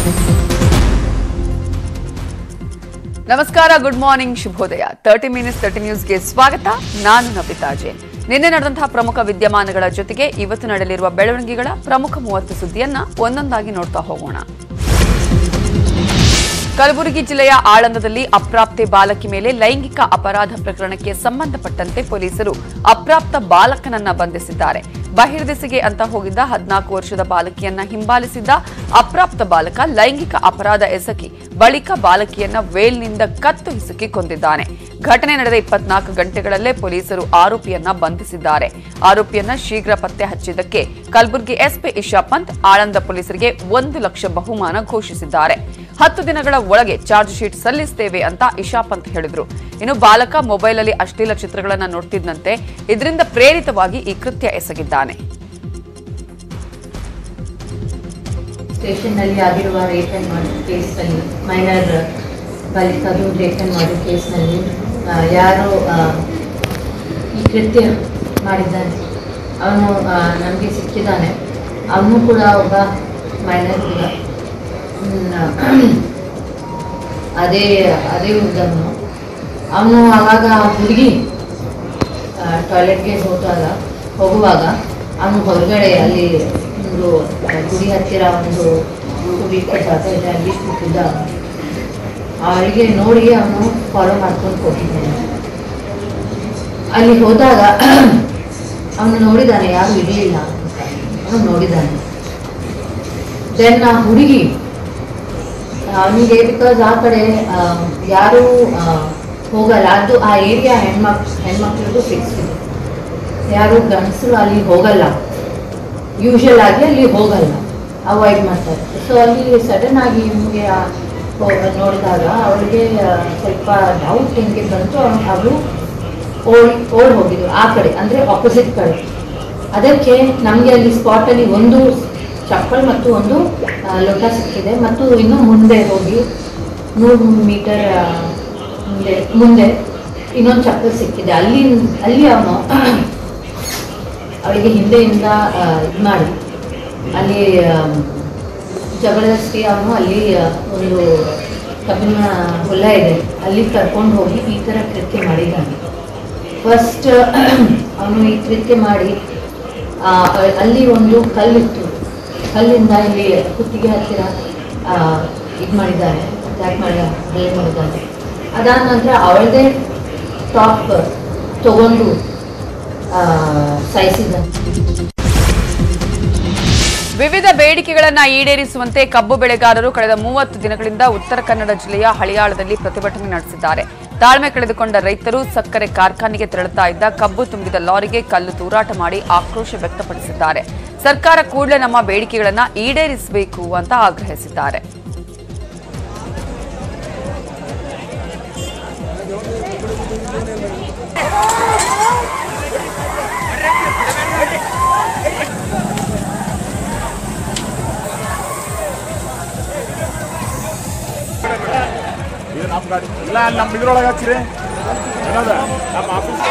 ನಮಸ್ಕಾರ good morning ಶುಭೋದಯ thirty minutes thirty ನ್ಯೂಸ್ಗೆ ಸ್ವಾಗತ ನಾನು ನವಿತಾ ಜೈನ್ ನಿನ್ನೆ ನಡೆದಂತಹ ಪ್ರಮುಖ ವಿದ್ಯಮಾನಗಳ ಜೊತೆಗೆ ಇವತ್ತು ನಡೆಯಲಿರುವ ಬೆಳವಣಿಗೆಗಳ ಪ್ರಮುಖ ಮೂವತ್ತು ಸುದ್ದಿಯನ್ನ ಒಂದೊಂದಾಗಿ ನೋಡ್ತಾ ಹೋಗೋಣ ಕಲಬುರಗಿ ಜಿಲ್ಲೆಯ ಆಳಂದದಲ್ಲಿ ಅಪ್ರಾಪ್ತೆ ಬಾಲಕಿ ಮೇಲೆ ಲೈಂಗಿಕ ಅಪರಾಧ ಪ್ರಕರಣಕ್ಕೆ ಸಂಬಂಧಪಟ್ಟಂತೆ ಪೊಲೀಸರು ಅಪ್ರಾಪ್ತ ಬಾಲಕನನ್ನ ಬಂಧಿಸಿದ್ದಾರೆ ಬಹಿರ್ದೆಸೆಗೆ ಅಂತ ಹೋಗಿದ್ದ ಹದಿನಾಲ್ಕು ವರ್ಷದ ಬಾಲಕಿಯನ್ನ ಹಿಂಬಾಲಿಸಿದ್ದ ಅಪ್ರಾಪ್ತ ಬಾಲಕ ಲೈಂಗಿಕ ಅಪರಾಧ ಎಸಗಿ ಬಳಿಕ ಬಾಲಕಿಯನ್ನ ವೇಲ್ನಿಂದ ಕತ್ತು ಹಿಸುಕಿ ಕೊಂದಿದ್ದಾನೆ ಘಟನೆ ನಡೆದ ಇಪ್ಪತ್ನಾಲ್ಕು ಗಂಟೆಗಳಲ್ಲೇ ಪೊಲೀಸರು ಆರೋಪಿಯನ್ನ ಬಂಧಿಸಿದ್ದಾರೆ ಆರೋಪಿಯನ್ನ ಶೀಘ್ರ ಪತ್ತೆ ಹಚ್ಚಿದ್ದಕ್ಕೆ ಕಲಬುರಗಿ ಎಸ್ಪಿ ಇಶಾ ಪಂತ್ ಆಳಂದ ಪೊಲೀಸರಿಗೆ ಒಂದು ಲಕ್ಷ ಬಹುಮಾನ ಘೋಷಿಸಿದ್ದಾರೆ ಹತ್ತು ದಿನಗಳ ಒಳಗೆ ಚಾರ್ಜ್ ಶೀಟ್ ಸಲ್ಲಿಸುತ್ತೇವೆ ಅಂತ ಇಶಾ ಪಂತ್ ಹೇಳಿದ್ರು ಇನ್ನು ಬಾಲಕ ಮೊಬೈಲ್ ಅಲ್ಲಿ ಅಶ್ಲೀಲ ಚಿತ್ರಗಳನ್ನ ನೋಡ್ತಿದ್ದಂತೆ ಇದರಿಂದ ಪ್ರೇರಿತವಾಗಿ ಈ ಕೃತ್ಯ ಎಸಗಿದ್ದಾನೆ ಸ್ಟೇಷನ್ನಲ್ಲಿ ಆಗಿರುವ ರೇಪ್ ಆ್ಯಂಡ್ ಮರ್ಡರ್ ಕೇಸ್ನಲ್ಲಿ ಮೈನರ್ ಬಾಲಿಕದು ರೇಪ್ ಆ್ಯಂಡ್ ಮರ್ಡರ್ ಕೇಸ್ನಲ್ಲಿ ಆ, ಯಾರು ಆ, ಈ ಕೃತ್ಯ ಮಾಡಿದ್ದಾನೆ ಅವನು ನಮಗೆ ಸಿಕ್ಕಿದ್ದಾನೆ ಅವನು ಕೂಡ ಒಬ್ಬ ಮೈನರ್ ಕೂಡ ಹ್ಮ್, ಅದೇ ಅದೇ ಹುಡುಗನು ಅವನು ಆವಾಗ ಹುಡುಗಿ ಟಾಯ್ಲೆಟ್ಗೆ ಹೋದಾಗ ಹೋಗುವಾಗ ಅವನು ಹೊರಗಡೆ ಅಲ್ಲಿ ಒಂದು ಗುಡಿ ಹತ್ತಿರ ಒಂದು ಕುಡಿಯುವ ಜಾಗ ಇದೆ ಅಲ್ಲಿ ಕೂತಿದ್ದ ಅವಳಿಗೆ ನೋಡಿ ಅವನು ಫಾಲೋ ಮಾಡ್ಕೊಂಡು ಹೋಗಿದ್ದಾನೆ ಅಲ್ಲಿ ಹೋದಾಗ ಅವನು ನೋಡಿದ್ದಾನೆ ಯಾರು ಇರಲಿಲ್ಲ ಅಂತ ಅವನು ನೋಡಿದ್ದಾನೆ ದೆನ್ ಆ ಹುಡುಗಿ ಅವನಿಗೆ ಬಿಕಾಸ್ ಆ ಕಡೆ ಆ, ಯಾರು ಆ, ಹೋಗಲ್ಲ ಅದು ಆ ಏರಿಯಾ ಹೆಣ್ಮಕ್ ಹೆಣ್ಮಕ್ಳಿಗೂ ಫಿಕ್ಸ್ ಇದೆ ಯಾರು ಗಂಡಸರು ಅಲ್ಲಿ ಹೋಗಲ್ಲ ಯೂಶಲ್ ಆಗಿ ಅಲ್ಲಿ ಹೋಗಲ್ಲ ಅವಾಯ್ಡ್ ಮಾಡ್ತಾರೆ ಸೊ ಅಲ್ಲಿ ಸಡನ್ ಆಗಿ ನಿಮಗೆ ನೋಡಿದಾಗ ಅವಳಿಗೆ ಆ, ಸ್ವಲ್ಪ ಡೌಟ್ ಹೆಂಗೆ ಬಂತು ಅವನು ಅವಳು ಓಡ್ ಓಡ್ ಹೋಗಿದ್ರು ಆ ಕಡೆ ಅಂದರೆ ಆಪೋಸಿಟ್ ಕಡೆ ಅದಕ್ಕೆ ನಮಗೆ ಅಲ್ಲಿ ಸ್ಪಾಟಲ್ಲಿ ಒಂದು ಚಪ್ಪಲ್ ಮತ್ತು ಒಂದು ಆ, ಲೋಟ ಸಿಕ್ಕಿದೆ ಮತ್ತು ಇನ್ನು ಮುಂದೆ ಹೋಗಿ ನೂರು ಮೀಟರ್ ಆ, ಮುಂದೆ ಮುಂದೆ ಇನ್ನೊಂದು ಚಪ್ಪಲ್ ಸಿಕ್ಕಿದೆ ಅಲ್ಲಿ ಅಲ್ಲಿ ಅವನು ಅವಳಿಗೆ ಹಿಂದೆಯಿಂದ ಇದು ಮಾಡಿ ಅಲ್ಲಿ ಆ, ಜಬರ್ದಸ್ತಿ ಅವನು ಅಲ್ಲಿ ಆ, ಒಂದು ಕಬ್ಬಿನ ಹೊಲ ಇದೆ ಅಲ್ಲಿ ಕರ್ಕೊಂಡು ಹೋಗಿ ಈ ಥರ ಕೃತ್ಯ ಮಾಡಿದ್ದಾನೆ ಫಸ್ಟ್ ಅವನು ಈ ಕೃತ್ಯ ಮಾಡಿ ಆ, ಅಲ್ಲಿ ಒಂದು ಕಲ್ಲಿತ್ತು ಕಲ್ಲಿಂದ ಇಲ್ಲಿ ಕುತ್ತಿಗೆ ಹತ್ತಿರ ಇದು ಮಾಡಿದ್ದಾರೆ ಅಟ್ಯಾಕ್ ಮಾಡಿ ಹಲ್ಲೆ ಮಾಡಿದ್ದಾರೆ ಅದಾದ ನಂತರ ಅವಳದೇ ಟಾಪ್ ತಗೊಂಡು ಆ, ಸಾಯಿಸಿದ್ದಾನೆ ವಿವಿಧ ಬೇಡಿಕೆಗಳನ್ನ ಈಡೇರಿಸುವಂತೆ ಕಬ್ಬು ಬೆಳೆಗಾರರು ಕಳೆದ ಮೂವತ್ತು ದಿನಗಳಿಂದ ಉತ್ತರ ಕನ್ನಡ ಜಿಲ್ಲೆಯ ಹಳಿಯಾಳದಲ್ಲಿ ಪ್ರತಿಭಟನೆ ನಡೆಸಿದ್ದಾರೆ ತಾಳ್ಮೆ ಕಳೆದುಕೊಂಡ ರೈತರು ಸಕ್ಕರೆ ಕಾರ್ಖಾನೆಗೆ ತೆರಳುತ್ತಾ ಇದ್ದ ಕಬ್ಬು ತುಂಬಿದ ಲಾರಿಗೆ ಕಲ್ಲು ತೂರಾಟ ಮಾಡಿ ಆಕ್ರೋಶ ವ್ಯಕ್ತಪಡಿಸಿದ್ದಾರೆ ಸರ್ಕಾರ ಕೂಡಲೇ ನಮ್ಮ ಬೇಡಿಕೆಗಳನ್ನ ಈಡೇರಿಸಬೇಕು ಅಂತ ಆಗ್ರಹಿಸಿದ್ದಾರೆ ಇದು ನಮ್ಮ ಗಾಡಿ ಇಲ್ಲ ಅಲ್ಲಿ ನಮ್ಮ ಇದ್ರೊಳಗೆ ಹಚ್ಚಿರಿ ಏನದ ನಮ್ಮ ಆಫೀಸ್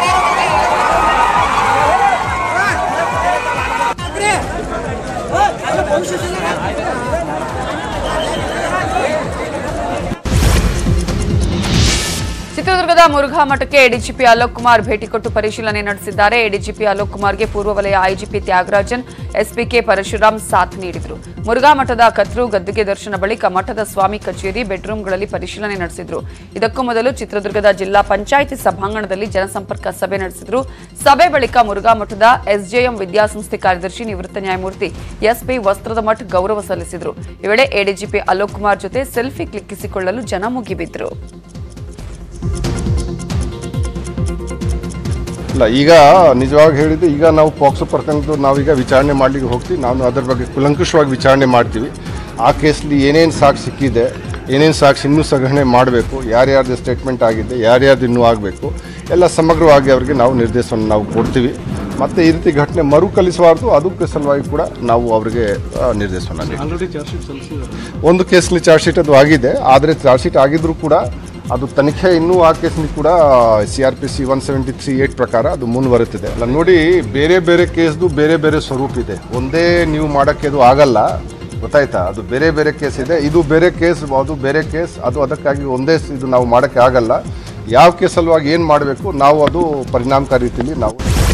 ಚಿತ್ರದುರ್ಗದ ಮುರುಘಾ ಮಠಕ್ಕೆ ಎಡಿಜಿಪಿ ಅಲೋಕ್ ಕುಮಾರ್ ಭೇಟಿ ಕೊಟ್ಟು ಪರಿಶೀಲನೆ ನಡೆಸಿದ್ದಾರೆ ಎಡಿಜಿಪಿ ಅಲೋಕ್ ಕುಮಾರ್ಗೆ ಪೂರ್ವ ವಲಯ ಐಜಿಪಿ ತ್ಯಾಗರಾಜನ್ ಎಸ್ಪಿಕೆ ಪರಶುರಾಮ್ ಸಾಥ್ ನೀಡಿದರು ಮುರುಘಾ ಮಠದ ಕತ್ರು ಗದ್ದುಗೆ ದರ್ಶನ ಬಳಿಕ ಮಠದ ಸ್ವಾಮಿ ಕಚೇರಿ ಬೆಡ್ರೂಮ್ಗಳಲ್ಲಿ ಪರಿಶೀಲನೆ ನಡೆಸಿದ್ರು ಇದಕ್ಕೂ ಮೊದಲು ಚಿತ್ರದುರ್ಗದ ಜಿಲ್ಲಾ ಪಂಚಾಯಿತಿ ಸಭಾಂಗಣದಲ್ಲಿ ಜನಸಂಪರ್ಕ ಸಭೆ ನಡೆಸಿದ್ರು ಸಭೆ ಬಳಿಕ ಮುರುಘಾ ಮಠದ ಎಸ್ಜೆಎಂ ವಿದ್ಯಾಸಂಸ್ಥೆ ಕಾರ್ಯದರ್ಶಿ ನಿವೃತ್ತ ನ್ಯಾಯಮೂರ್ತಿ ಎಸ್ಪಿ ವಸ್ತ್ರದ ಮಠ್ ಗೌರವ ಸಲ್ಲಿಸಿದರು ಈ ವೇಳೆ ಎಡಿಜಿಪಿ ಅಲೋಕ್ ಕುಮಾರ್ ಜೊತೆ ಸೆಲ್ಫಿ ಕ್ಲಿಕ್ಕಿಸಿಕೊಳ್ಳಲು ಜನ ಮುಗಿಬಿದ್ರು ಇಲ್ಲ ಈಗ ನಿಜವಾಗಿ ಹೇಳಿದ್ದು ಈಗ ನಾವು ಪಾಕ್ಸೋ ಪ್ರಕರಣದ್ದು ನಾವೀಗ ವಿಚಾರಣೆ ಮಾಡಲಿಕ್ಕೆ ಹೋಗ್ತೀವಿ ನಾವು ಅದರ ಬಗ್ಗೆ ಕುಲಂಕುಷವಾಗಿ ವಿಚಾರಣೆ ಮಾಡ್ತೀವಿ ಆ ಕೇಸ್ಲಿ ಏನೇನು ಸಾಕ್ಷಿ ಸಿಕ್ಕಿದೆ ಏನೇನು ಸಾಕ್ಷಿ ಇನ್ನೂ ಸಂಗ್ರಹಣೆ ಮಾಡಬೇಕು ಯಾರ್ಯಾರ್ದು ಸ್ಟೇಟ್ಮೆಂಟ್ ಆಗಿದೆ ಯಾರ್ಯಾರ್ದು ಇನ್ನೂ ಆಗಬೇಕು ಎಲ್ಲ ಸಮಗ್ರವಾಗಿ ಅವರಿಗೆ ನಾವು ನಿರ್ದೇಶನ ನಾವು ಕೊಡ್ತೀವಿ ಮತ್ತು ಈ ರೀತಿ ಘಟನೆ ಮರುಕಳಿಸಬಾರ್ದು ಅದಕ್ಕೆ ಸಲುವಾಗಿ ಕೂಡ ನಾವು ಅವರಿಗೆ ಆ, ನಿರ್ದೇಶನ ನೀಡ್ತೀವಿ. ಒಂದು ಕೇಸ್ಲಿ ಚಾರ್ಜ್ ಶೀಟ್ ಅದು ಆಗಿದೆ ಆದರೆ ಚಾರ್ಜ್ ಶೀಟ್ ಆಗಿದ್ರೂ ಕೂಡ ಅದು ತನಿಖೆ ಇನ್ನೂ ಆ ಕೇಸ್ನಲ್ಲಿ ಕೂಡ C R P C one seventy three eight ಪ್ರಕಾರ ಅದು ಮುಂದುವರಿತಿದೆ ಅಲ್ಲ ನೋಡಿ ಬೇರೆ ಬೇರೆ ಕೇಸ್ದು ಬೇರೆ ಬೇರೆ ಸ್ವರೂಪ ಇದೆ ಒಂದೇ ನೀವು ಮಾಡೋಕ್ಕೆ ಅದು ಆಗಲ್ಲ ಗೊತ್ತಾಯ್ತಾ ಅದು ಬೇರೆ ಬೇರೆ ಕೇಸ್ ಇದೆ ಇದು ಬೇರೆ ಕೇಸ್ ಅದು ಬೇರೆ ಕೇಸ್ ಅದು ಅದಕ್ಕಾಗಿ ಒಂದೇ ಸ- ಇದು ನಾವು ಮಾಡೋಕ್ಕೆ ಆಗಲ್ಲ ಯಾವ ಕೇಸ್ ಸಲುವಾಗಿ ಏನು ಮಾಡಬೇಕು ನಾವು ಅದು ಪರಿಣಾಮಕಾರಿ ರೀತಿಯಲ್ಲಿ ನಾವು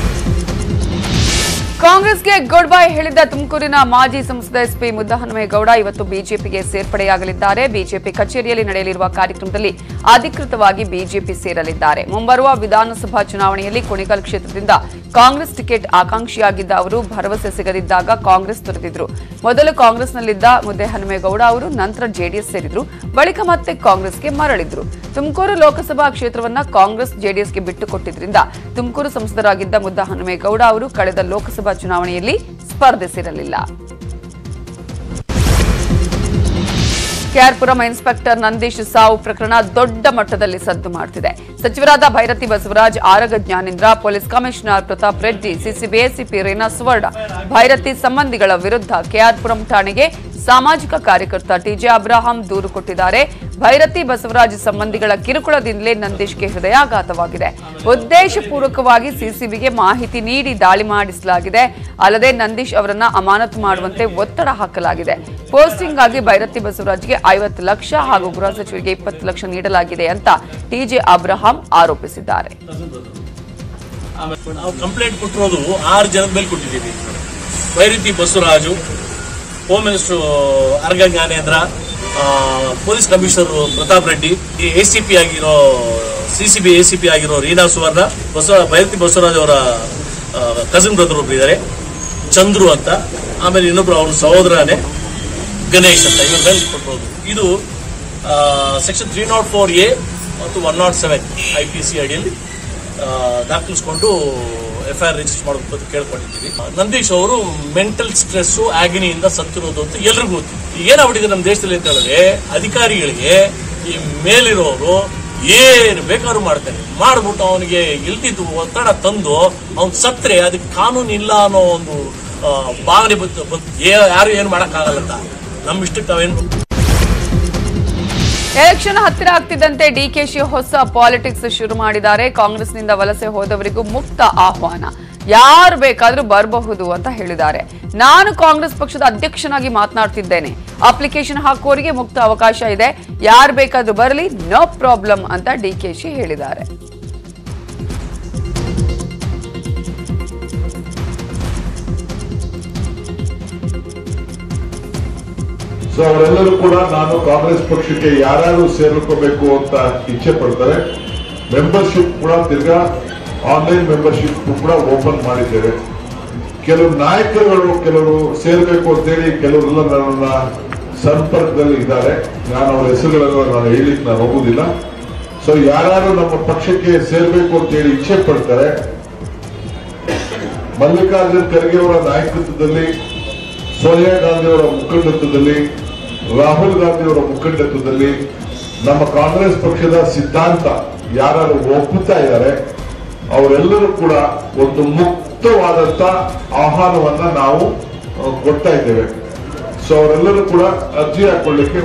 ಕಾಂಗ್ರೆಸ್ಗೆ ಗುಡ್ ಬೈ ಹೇಳಿದ್ದ ತುಮಕೂರಿನ ಮಾಜಿ ಸಂಸದ ಎಸ್ಪಿ ಮುದ್ದಹನುಮೇಗೌಡ ಇವತ್ತು ಬಿಜೆಪಿಗೆ ಸೇರ್ಪಡೆಯಾಗಲಿದ್ದಾರೆ ಬಿಜೆಪಿ ಕಚೇರಿಯಲ್ಲಿ ನಡೆಯಲಿರುವ ಕಾರ್ಯಕ್ರಮದಲ್ಲಿ ಅಧಿಕೃತವಾಗಿ ಬಿಜೆಪಿ ಸೇರಲಿದ್ದಾರೆ ಮುಂಬರುವ ವಿಧಾನಸಭಾ ಚುನಾವಣೆಯಲ್ಲಿ ಕುಣಿಗಲ್ ಕ್ಷೇತ್ರದಿಂದ ಕಾಂಗ್ರೆಸ್ ಟಿಕೆಟ್ ಆಕಾಂಕ್ಷಿಯಾಗಿದ್ದ ಅವರು ಭರವಸೆ ಸಿಗದಿದ್ದಾಗ ಕಾಂಗ್ರೆಸ್ ತೊರೆದಿದ್ರು ಮೊದಲು ಕಾಂಗ್ರೆಸ್ನಲ್ಲಿದ್ದ ಮುದ್ದಹನುಮೇಗೌಡ ಅವರು ನಂತರ ಜೆಡಿಎಸ್ ಸೇರಿದ್ರು ಬಳಿಕ ಮತ್ತೆ ಕಾಂಗ್ರೆಸ್ಗೆ ಮರಳಿದ್ರು ತುಮಕೂರು ಲೋಕಸಭಾ ಕ್ಷೇತ್ರವನ್ನ ಕಾಂಗ್ರೆಸ್ ಜೆಡಿಎಸ್ಗೆ ಬಿಟ್ಟುಕೊಟ್ಟಿದ್ರಿಂದ ತುಮಕೂರು ಸಂಸದರಾಗಿದ್ದ ಮುದ್ದಹನುಮೇಗೌಡ ಅವರು ಕಳೆದ ಲೋಕಸಭಾ ಚುನಾವಣೆಯಲ್ಲಿ ಸ್ಪರ್ಧಿಸಿರಲಿಲ್ಲ ಕೆಆರ್ಪುರಂ ಇನ್ಸ್ಪೆಕ್ಟರ್ ನಂದೀಶ್ ಸಾವು ಪ್ರಕರಣ ದೊಡ್ಡ ಮಟ್ಟದಲ್ಲಿ ಸದ್ದು ಮಾಡುತ್ತಿದೆ ಸಚಿವರಾದ Byrathi Basavaraj Araga Jnanendra police commissioner Pratap Reddy CCB ACP Reena Suvarna Byrathi ಸಂಬಂಧಿಗಳ ವಿರುದ್ಧ ಕೆಆರ್ಪುರಂ ಠಾಣೆಗೆ ಸಾಮಾಜಿಕ ಕಾರ್ಯಕರ್ತ ಟಿಜೆ ಅಬ್ರಾಹಂ ದೂರು ಕೊಟ್ಟಿದ್ದಾರೆ ಭೈರತಿ ಬಸವರಾಜ್ ಸಂಬಂಧಿಗಳ ಕಿರುಕುಳದಿಂದಲೇ ನಂದೀಶ್ಗೆ ಹೃದಯಾಘಾತವಾಗಿದೆ ಉದ್ದೇಶಪೂರ್ವಕವಾಗಿ ಸಿಸಿಬಿಗೆ ಮಾಹಿತಿ ನೀಡಿ ದಾಳಿ ಮಾಡಿಸಲಾಗಿದೆ ಅಲ್ಲದೆ ನಂದೀಶ್ ಅವರನ್ನ ಅಮಾನತು ಮಾಡುವಂತೆ ಒತ್ತಡ ಹಾಕಲಾಗಿದೆ ಪೋಸ್ಟಿಂಗ್ ಆಗಿ ಭೈರತಿ ಬಸವರಾಜ್ಗೆ ಐವತ್ತು ಲಕ್ಷ ಹಾಗೂ ಗೃಹ ಸಚಿವರಿಗೆ ಇಪ್ಪತ್ತು ಲಕ್ಷ ನೀಡಲಾಗಿದೆ ಅಂತ ಟಿಜೆ ಅಬ್ರಹಾಂ ಆರೋಪಿಸಿದ್ದಾರೆ ಆಮೇಲೆ ನಾವು ಕಂಪ್ಲೇಂಟ್ ಕೊಟ್ಟಿರೋದು ಆರು ಜನದ ಮೇಲೆ ಕೊಟ್ಟಿದ್ದೀವಿ ವೈರಿತಿ ಬಸವರಾಜು ಹೋಮ್ ಮಿನಿಸ್ಟರ್ ಅರ್ಗ ಜ್ಞಾನೇಂದ್ರ ಆ, ಪೊಲೀಸ್ ಕಮಿಷನರ್ ಪ್ರತಾಪ್ ರೆಡ್ಡಿ ಈ ಎ ಸಿ ಪಿ ಆಗಿರೋ C C B A C P ಆಗಿರೋ ರೀನಾ ಸುವರ್ಣ ಬಸವ ಭೈರತಿ ಬಸವರಾಜ್ ಅವರ ಕಸಿನ್ ಬ್ರದರ್ ಒಬ್ರು ಇದ್ದಾರೆ ಚಂದ್ರು ಅಂತ ಆಮೇಲೆ ಇನ್ನೊಬ್ರು ಅವ್ರ ಸಹೋದರನೇ ಗಣೇಶ್ ಅಂತ ಇವ್ರ ಮೇಲೆ ಕೊಟ್ಟಿರೋದು ಇದು section three not four A ಮತ್ತು one not seven I P C ಅಡಿಯಲ್ಲಿ ಆ, ದಾಖಲಿಸ್ಕೊಂಡು ಎಫ್ ಐ ಆರ್ ರಿಜಿಸ್ಟರ್ ಮಾಡಬೇಕು ಅಂತ ಕೇಳ್ಕೊಂಡಿದ್ದೀವಿ ನಂದೀಶ್ ಅವರು ಮೆಂಟಲ್ ಸ್ಟ್ರೆಸ್ ಆಗ್ನಿಯಿಂದ ಸತ್ತಿರೋದು ಅಂತ ಎಲ್ರಿಗೂ ಗೊತ್ತು ಈಗ ಏನಾಗ್ಬಿಟ್ಟಿದೆ ನಮ್ಮ ದೇಶದಲ್ಲಿ ಅಂತ ಹೇಳಿದ್ರೆ ಅಧಿಕಾರಿಗಳಿಗೆ ಈ ಮೇಲಿರೋರು ಏನು ಬೇಕಾದ್ರೂ ಮಾಡ್ತಾರೆ ಮಾಡ್ಬಿಟ್ಟು ಅವನಿಗೆ ಇಲ್ದಿದ್ದು ಒತ್ತಡ ತಂದು ಅವ್ನು ಸತ್ರೆ ಅದಕ್ಕೆ ಕಾನೂನು ಇಲ್ಲ ಅನ್ನೋ ಒಂದು ಆ, ಭಾವನೆ ಬಂತು ಬಂತು. ಏ- ಯಾರು ಏನು ಮಾಡೋಕ್ಕಾಗಲ್ಲ ಅಂತ ನಮ್ಮ ಇಷ್ಟಕ್ಕೆ ನಾವೇನು ಎಲೆಕ್ಷನ್ ಹತ್ತಿರ ಆಗ್ತಿದ್ದಂತೆ ಡಿಕೆಶಿ ಹೊಸ ಪಾಲಿಟಿಕ್ಸ್ ಶುರು ಮಾಡಿದ್ದಾರೆ ಕಾಂಗ್ರೆಸ್ನಿಂದ ವಲಸೆ ಹೋದವರಿಗೂ ಮುಕ್ತ ಆಹ್ವಾನ ಯಾರು ಬೇಕಾದ್ರೂ ಬರಬಹುದು ಅಂತ ಹೇಳಿದ್ದಾರೆ ನಾನು ಕಾಂಗ್ರೆಸ್ ಪಕ್ಷದ ಅಧ್ಯಕ್ಷನಾಗಿ ಮಾತನಾಡ್ತಿದ್ದೇನೆ ಅಪ್ಲಿಕೇಶನ್ ಹಾಕುವವರಿಗೆ ಮುಕ್ತ ಅವಕಾಶ ಇದೆ ಯಾರು ಬೇಕಾದ್ರೂ ಬರಲಿ ನೋ ಪ್ರಾಬ್ಲಮ್ ಅಂತ ಡಿಕೆಶಿ ಹೇಳಿದ್ದಾರೆ ಸೊ ಅವರೆಲ್ಲರೂ ಕೂಡ ನಾನು ಕಾಂಗ್ರೆಸ್ ಪಕ್ಷಕ್ಕೆ ಯಾರ್ಯಾರು ಸೇರ್ಕೋಬೇಕು ಅಂತ ಇಚ್ಛೆ ಪಡ್ತಾರೆ ಮೆಂಬರ್ಶಿಪ್ ಕೂಡ ತಿರ್ಗಾ ಆನ್ಲೈನ್ ಮೆಂಬರ್ಶಿಪ್ ಕೂಡ ಓಪನ್ ಮಾಡಿದ್ದೇವೆ ಕೆಲವು ನಾಯಕರುಗಳು ಕೆಲವರು ಸೇರ್ಬೇಕು ಅಂತೇಳಿ ಕೆಲವರೆಲ್ಲ ನನ್ನ ಸಂಪರ್ಕದಲ್ಲಿ ಇದ್ದಾರೆ ನಾನು ಅವರ ಹೆಸರುಗಳನ್ನು ನಾನು ಹೇಳಿಕ್ ನಾನು ಹೋಗುದಿಲ್ಲ ಸೊ ಯಾರ್ಯಾರು ನಮ್ಮ ಪಕ್ಷಕ್ಕೆ ಸೇರ್ಬೇಕು ಅಂತೇಳಿ ಇಚ್ಛೆ ಪಡ್ತಾರೆ ಮಲ್ಲಿಕಾರ್ಜುನ್ ಖರ್ಗೆ ಅವರ ನಾಯಕತ್ವದಲ್ಲಿ ಸೋನಿಯಾ ಗಾಂಧಿ ಅವರ ಮುಖಂಡತ್ವದಲ್ಲಿ ರಾಹುಲ್ ಗಾಂಧಿ ಅವರ ಮುಖಂಡತ್ವದಲ್ಲಿ ನಮ್ಮ ಕಾಂಗ್ರೆಸ್ ಪಕ್ಷದ ಸಿದ್ಧಾಂತ ಯಾರು ಒಪ್ಪುತ್ತಾ ಇದ್ದಾರೆ ಅವರೆಲ್ಲರೂ ಕೂಡ ಒಂದು ಮುಕ್ತವಾದಂತ ಆಹ್ವಾನವನ್ನ ನಾವು ಆ, ಕೊಡ್ತಾ ಇದ್ದೇವೆ ಸೊ ಅವರೆಲ್ಲರೂ ಕೂಡ ಅರ್ಜಿ ಹಾಕೊಳ್ಳಿಕ್ಕೆ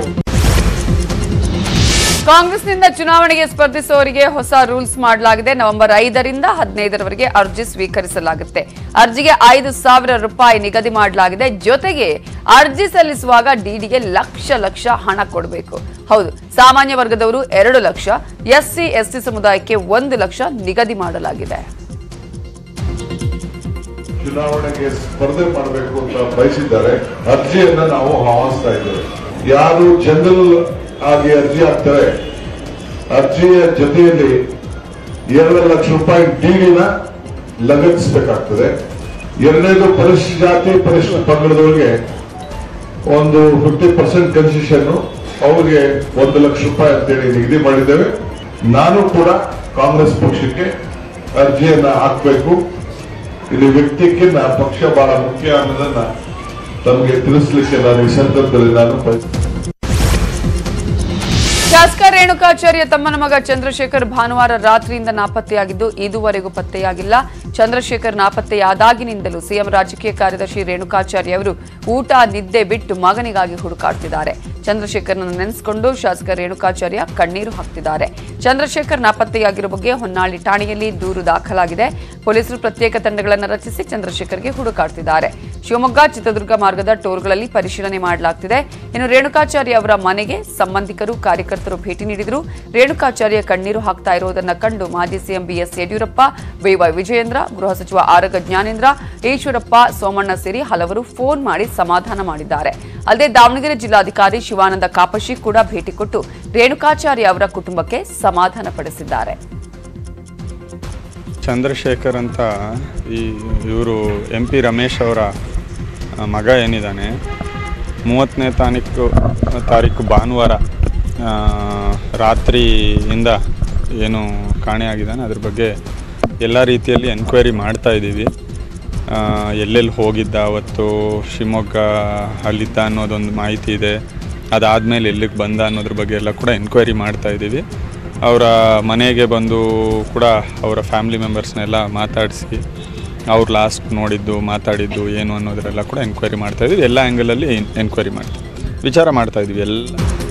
ಕಾಂಗ್ರೆಸ್ನಿಂದ ಚುನಾವಣೆಗೆ ಸ್ಪರ್ಧಿಸುವವರಿಗೆ ಹೊಸ ರೂಲ್ಸ್ ಮಾಡಲಾಗಿದೆ ನವೆಂಬರ್ ಐದರಿಂದ ಹದಿನೈದರವರೆಗೆ ಅರ್ಜಿ ಸ್ವೀಕರಿಸಲಾಗುತ್ತೆ ಅರ್ಜಿಗೆ ಐದು ಸಾವಿರ ರೂಪಾಯಿ ನಿಗದಿ ಮಾಡಲಾಗಿದೆ ಜೊತೆಗೆ ಅರ್ಜಿ ಸಲ್ಲಿಸುವಾಗ ಡಿಡಿಗೆ ಲಕ್ಷ ಲಕ್ಷ ಹಣ ಕೊಡಬೇಕು ಹೌದು ಸಾಮಾನ್ಯ ವರ್ಗದವರು ಎರಡು ಲಕ್ಷ ಎಸ್ಸಿ ಎಸ್ಟಿ ಸಮುದಾಯಕ್ಕೆ ಒಂದು ಲಕ್ಷ ನಿಗದಿ ಮಾಡಲಾಗಿದೆ ಚುನಾವಣೆಗೆ ಸ್ಪರ್ಧೆ ಮಾಡಬೇಕು ಅಂತ ಬಯಸಿದ್ದಾರೆ ಅರ್ಜಿಯನ್ನ ನಾವು ಆಹ್ವಾನಿಸ್ತಾ ಇದ್ದೇವೆ ಯಾರು ಜನರಲ್ ಆಗಿ ಅರ್ಜಿ ಹಾಕ್ತಾರೆ ಅರ್ಜಿಯ ಜೊತೆಯಲ್ಲಿ ಎರಡು ಲಕ್ಷ ರೂಪಾಯಿ ಡಿಡಿನ ಲಗತ್ತಿಸಬೇಕಾಗ್ತದೆ ಎರಡನೇದು ಪರಿಶಿಷ್ಟ ಜಾತಿ ಪರಿಶಿಷ್ಟ ಪಂಗಡದವರಿಗೆ ಒಂದು ಫಿಫ್ಟಿ ಪರ್ಸೆಂಟ್ ಕನ್ಸೆಷನ್ ಅವ್ರಿಗೆ ಒಂದು ಲಕ್ಷ ರೂಪಾಯಿ ಅಂತೇಳಿ ನಿಗದಿ ಮಾಡಿದ್ದೇವೆ ನಾನು ಕೂಡ ಕಾಂಗ್ರೆಸ್ ಪಕ್ಷಕ್ಕೆ ಅರ್ಜಿಯನ್ನ ಹಾಕಬೇಕು ಇಲ್ಲಿ ವ್ಯಕ್ತಿಗೆ ನಾ ಪಕ್ಷ ಬಹಳ ಮುಖ್ಯ ಅನ್ನೋದನ್ನ ತಮಗೆ ತಿಳಿಸ್ಲಿಕ್ಕೆ ನಾನು ಈ ಸಂದರ್ಭದಲ್ಲಿ ನಾನು ಬಯಸ್ತೇನೆ. ಶಾಸಕ ರೇಣುಕಾಚಾರ್ಯ ತಮ್ಮನ ಮಗ ಚಂದ್ರಶೇಖರ್ ಭಾನುವಾರ ರಾತ್ರಿಯಿಂದ ನಾಪತ್ತೆಯಾಗಿದ್ದು ಇದುವರೆಗೂ ಪತ್ತೆಯಾಗಿಲ್ಲ ಚಂದ್ರಶೇಖರ್ ನಾಪತ್ತೆಯಾದಾಗಿನಿಂದಲೂ ಸಿಎಂ ರಾಜಕೀಯ ಕಾರ್ಯದರ್ಶಿ ರೇಣುಕಾಚಾರ್ಯ ಅವರು ಊಟ ನಿದ್ದೆ ಬಿಟ್ಟು ಮಗನಿಗಾಗಿ ಹುಡುಕಾಡ್ತಿದ್ದಾರೆ ಚಂದ್ರಶೇಖರ್ನನ್ನು ನೆನೆಸಿಕೊಂಡು ಶಾಸಕ ರೇಣುಕಾಚಾರ್ಯ ಕಣ್ಣೀರು ಹಾಕ್ತಿದ್ದಾರೆ ಚಂದ್ರಶೇಖರ್ ನಾಪತ್ತೆಯಾಗಿರುವ ಬಗ್ಗೆ ಹೊನ್ನಾಳಿ ಠಾಣೆಯಲ್ಲಿ ದೂರು ದಾಖಲಾಗಿದೆ ಪೊಲೀಸರು ಪ್ರತ್ಯೇಕ ತಂಡಗಳನ್ನು ರಚಿಸಿ ಚಂದ್ರಶೇಖರ್ಗೆ ಹುಡುಕಾಡ್ತಿದ್ದಾರೆ ಶಿವಮೊಗ್ಗ ಚಿತ್ರದುರ್ಗ ಮಾರ್ಗದ ಟೋಲ್ಗಳಲ್ಲಿ ಪರಿಶೀಲನೆ ಮಾಡಲಾಗ್ತಿದೆ ಇನ್ನು ರೇಣುಕಾಚಾರ್ಯ ಅವರ ಮನೆಗೆ ಸಂಬಂಧಿಕರು ಕಾರ್ಯಕರ್ತರು ಭೇಟಿ ನೀಡಿದರು ರೇಣುಕಾಚಾರ್ಯ ಕಣ್ಣೀರು ಹಾಕ್ತಾ ಇರುವುದನ್ನು ಕಂಡು ಮಾಜಿ CM BS Yediyurappa BY Vijayendra ಗೃಹ ಸಚಿವ ಆರಗ ಜ್ಞಾನೇಂದ್ರ ಈಶ್ವರಪ್ಪ ಸೋಮಣ್ಣ ಸೇರಿ ಹಲವರು ಫೋನ್ ಮಾಡಿ ಸಮಾಧಾನ ಮಾಡಿದ್ದಾರೆ ಅಲ್ಲದೆ ದಾವಣಗೆರೆ ಜಿಲ್ಲಾಧಿಕಾರಿ ಶಿವಾನಂದ ಕಾಪಶಿ ಕೂಡ ಭೇಟಿ ಕೊಟ್ಟು ರೇಣುಕಾಚಾರ್ಯ ಅವರ ಕುಟುಂಬಕ್ಕೆ ಸಮಾಧಾನ ಪಡಿಸಿದ್ದಾರೆ ಚಂದ್ರಶೇಖರ್ ಅಂತ ಈ ಇವರು ಎಂ ಪಿ ರಮೇಶ್ ಅವರ ಆ, ಮಗ ಏನಿದ್ದಾನೆ ಮೂವತ್ತನೇ ತಾರೀಕು ತಾರೀಕು ಭಾನುವಾರ ಆ, ರಾತ್ರಿಯಿಂದ ಏನು ಕಾಣೆಯಾಗಿದ್ದಾನೆ ಅದ್ರ ಬಗ್ಗೆ ಎಲ್ಲ ರೀತಿಯಲ್ಲಿ ಎನ್ಕ್ವೈರಿ ಮಾಡ್ತಾ ಇದ್ದೀವಿ ಆ, ಎಲ್ಲೆಲ್ಲಿ ಹೋಗಿದ್ದ ಅವತ್ತು ಶಿವಮೊಗ್ಗ ಅಲ್ಲಿದ್ದ ಅನ್ನೋದೊಂದು ಮಾಹಿತಿ ಇದೆ ಅದಾದಮೇಲೆ ಎಲ್ಲಿಗೆ ಬಂದ ಅನ್ನೋದ್ರ ಬಗ್ಗೆ ಎಲ್ಲ ಕೂಡ ಎನ್ಕ್ವೈರಿ ಮಾಡ್ತಾ ಇದ್ದೀವಿ ಅವರ ಮನೆಗೆ ಬಂದು ಕೂಡ ಅವರ ಫ್ಯಾಮಿಲಿ ಮೆಂಬರ್ಸ್ನೆಲ್ಲ ಮಾತಾಡಿಸಿ ಅವ್ರು ಲಾಸ್ಟ್ ನೋಡಿದ್ದು ಮಾತಾಡಿದ್ದು ಏನು ಅನ್ನೋದರೆಲ್ಲ ಕೂಡ ಎನ್ಕ್ವೈರಿ ಮಾಡ್ತಾ ಇದ್ದೀವಿ ಎಲ್ಲ ಆ್ಯಂಗಲಲ್ಲಿ ಎನ್ಕ್ವೈರಿ ಮಾಡ್ತೀವಿ ವಿಚಾರ ಮಾಡ್ತಾ ಇದ್ದೀವಿ ಎಲ್ಲ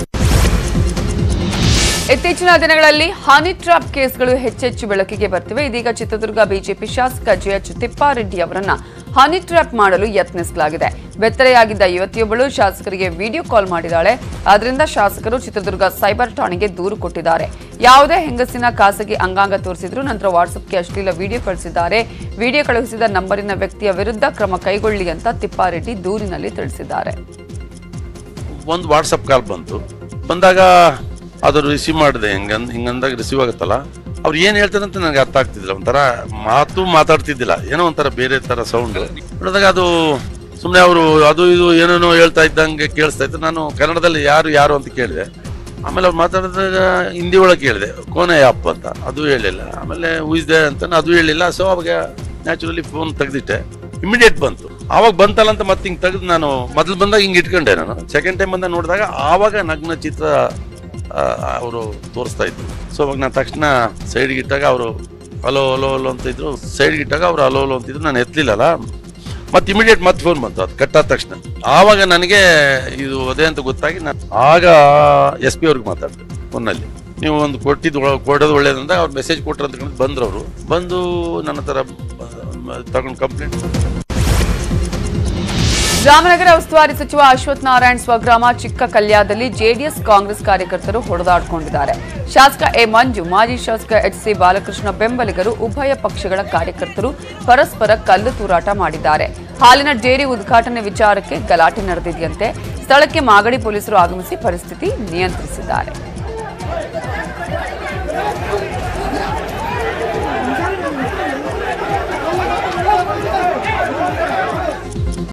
ಇತ್ತೀಚಿನ ದಿನಗಳಲ್ಲಿ ಹನಿ ಟ್ರಾಪ್ ಕೇಸ್ಗಳು ಹೆಚ್ಚೆಚ್ಚು ಬೆಳಕಿಗೆ ಬರ್ತಿವೆ ಇದೀಗ ಚಿತ್ರದುರ್ಗ ಬಿಜೆಪಿ ಶಾಸಕ ಜೆಎಚ್ ತಿಪ್ಪಾರೆಡ್ಡಿ ಅವರನ್ನ ಹನಿ ಟ್ರ್ಯಾಪ್ ಮಾಡಲು ಯತ್ನಿಸಲಾಗಿದೆ ಬೆತ್ತಲೆಯಾಗಿದ್ದ ಯುವತಿಯೊಬ್ಬಳು ಶಾಸಕರಿಗೆ ವಿಡಿಯೋ ಕಾಲ್ ಮಾಡಿದ್ದಾಳೆ ಆದ್ರಿಂದ ಶಾಸಕರು ಚಿತ್ರದುರ್ಗ ಸೈಬರ್ ಠಾಣೆಗೆ ದೂರು ಕೊಟ್ಟಿದ್ದಾರೆ ಯಾವುದೇ ಹೆಂಗಸಿನ ಖಾಸಗಿ ಅಂಗಾಂಗ ತೋರಿಸಿದ್ರು ನಂತರ ವಾಟ್ಸಪ್ಗೆ ಅಶ್ಲೀಲ ವಿಡಿಯೋ ಕಳಿಸಿದ್ದಾರೆ ವಿಡಿಯೋ ಕಳುಹಿಸಿದ ನಂಬರಿನ ವ್ಯಕ್ತಿಯ ವಿರುದ್ಧ ಕ್ರಮ ಕೈಗೊಳ್ಳಿ ಅಂತ ತಿಪ್ಪಾರೆಡ್ಡಿ ದೂರಿನಲ್ಲಿ ತಿಳಿಸಿದ್ದಾರೆ ಒಂದು ವಾಟ್ಸಪ್ ಕಾಲ್ ಬಂತು ಬಂದಾಗ ಅದು ರಿಸೀವ್ ಮಾಡಿದೆ ಹಿಂಗಂದ್ ಹಿಂಗಂದಾಗ ರಿಸೀವ್ ಆಗುತ್ತಲ್ಲ ಅವ್ರು ಏನು ಹೇಳ್ತಾರೆ ಅಂತ ನನಗೆ ಅರ್ಥ ಆಗ್ತಿದ್ದಿಲ್ಲ ಒಂಥರ ಮಾತು ಮಾತಾಡ್ತಿದ್ದಿಲ್ಲ ಏನೋ ಒಂಥರ ಬೇರೆ ಥರ ಸೌಂಡ್ ನೋಡಿದಾಗ ಅದು ಸುಮ್ಮನೆ ಅವರು ಅದು ಇದು ಏನೇನೋ ಹೇಳ್ತಾ ಇದ್ದಂಗೆ ಕೇಳಿಸ್ತಾ ಇತ್ತು ನಾನು ಕನ್ನಡದಲ್ಲಿ ಯಾರು ಯಾರು ಅಂತ ಕೇಳಿದೆ ಆಮೇಲೆ ಅವ್ರು ಮಾತಾಡಿದಾಗ ಹಿಂದಿ ಒಳಗೆ ಕೇಳಿದೆ ಕೋನೆ ಆ್ಯಪ್ ಅಂತ ಅದು ಹೇಳಿಲ್ಲ ಆಮೇಲೆ ಉಯಿಸ್ದೆ ಅಂತ ಅದು ಹೇಳಿಲ್ಲ ಸೊ ಅವಾಗ ನ್ಯಾಚುರಲಿ ಫೋನ್ ತೆಗೆದಿಟ್ಟೆ ಇಮಿಡಿಯೇಟ್ ಬಂತು ಆವಾಗ ಬಂತಲ್ಲ ಅಂತ ಮತ್ತೆ ಹಿಂಗೆ ತೆಗೆದು ನಾನು ಮೊದಲು ಬಂದಾಗ ಹಿಂಗೆ ಇಟ್ಕೊಂಡೆ ನಾನು ಸೆಕೆಂಡ್ ಟೈಮ್ ಬಂದಾಗ ನೋಡಿದಾಗ ಆವಾಗ ನಗ್ನ ಚಿತ್ರ ಅವರು ತೋರಿಸ್ತಾ ಇದ್ರು ಸೊ ಅವಾಗ ನಾನು ತಕ್ಷಣ ಸೈಡ್ಗೆ ಇಟ್ಟಾಗ ಅವರು ಹಲೋ ಹಲೋ ಹಲೋ ಅಂತ ಇದ್ರು ಸೈಡ್ಗೆ ಇಟ್ಟಾಗ ಅವರು ಹಲೋ ಹಲೋ ಅಂತಿದ್ರು ನಾನು ಎತ್ತಲಿಲ್ಲಲ್ಲ ಮತ್ತೆ ಇಮಿಡಿಯೇಟ್ ಮತ್ತೆ ಫೋನ್ ಬಂತು ಅದು ಕಟ್ಟಾದ ತಕ್ಷಣ ಆವಾಗ ನನಗೆ ಇದು ಅದೇ ಅಂತ ಗೊತ್ತಾಗಿ ನಾನು ಆಗ ಎಸ್ ಪಿ ಅವ್ರಿಗೆ ಮಾತಾಡಿದೆ ಫೋನಲ್ಲಿ ನೀವು ಒಂದು ಕೊಟ್ಟಿದ್ದು ಒಳ- ಕೊಡೋದು ಒಳ್ಳೇದಂತ ಅವ್ರು ಮೆಸೇಜ್ ಕೊಟ್ಟರು ಅಂತ ಬಂದ್ರು ಅವರು ಬಂದು ನನ್ನ ಹತ್ರ ತಗೊಂಡು ಕಂಪ್ಲೇಂಟ್ ರಾಮನಗರ ಉಸ್ತುವಾರಿ ಸಚಿವ ಅಶ್ವಥ್ ನಾರಾಯಣ್ ಸ್ವಗ್ರಾಮ ಚಿಕ್ಕ ಕಲ್ಯಾದಲ್ಲಿ ಜೆಡಿಎಸ್ ಕಾಂಗ್ರೆಸ್ ಕಾರ್ಯಕರ್ತರು ಹೊಡೆದಾಡಿಕೊಂಡಿದ್ದಾರೆ ಶಾಸಕ ಎ ಮಂಜು ಮಾಜಿ ಶಾಸಕ ಎಚ್ ಸಿ ಬಾಲಕೃಷ್ಣ ಬೆಂಬಲಿಗರು ಉಭಯ ಪಕ್ಷಗಳ ಕಾರ್ಯಕರ್ತರು ಪರಸ್ಪರ ಕಲ್ಲು ತೂರಾಟ ಮಾಡಿದ್ದಾರೆ ಹಾಲಿನ ಡೇರಿ ಉದ್ಘಾಟನೆ ವಿಚಾರಕ್ಕೆ ಗಲಾಟೆ ನಡೆದಿದೆಯಂತೆ ಸ್ಥಳಕ್ಕೆ ಮಾಗಡಿ ಪೊಲೀಸರು ಆಗಮಿಸಿ ಪರಿಸ್ಥಿತಿ ನಿಯಂತ್ರಿಸಿದ್ದಾರೆ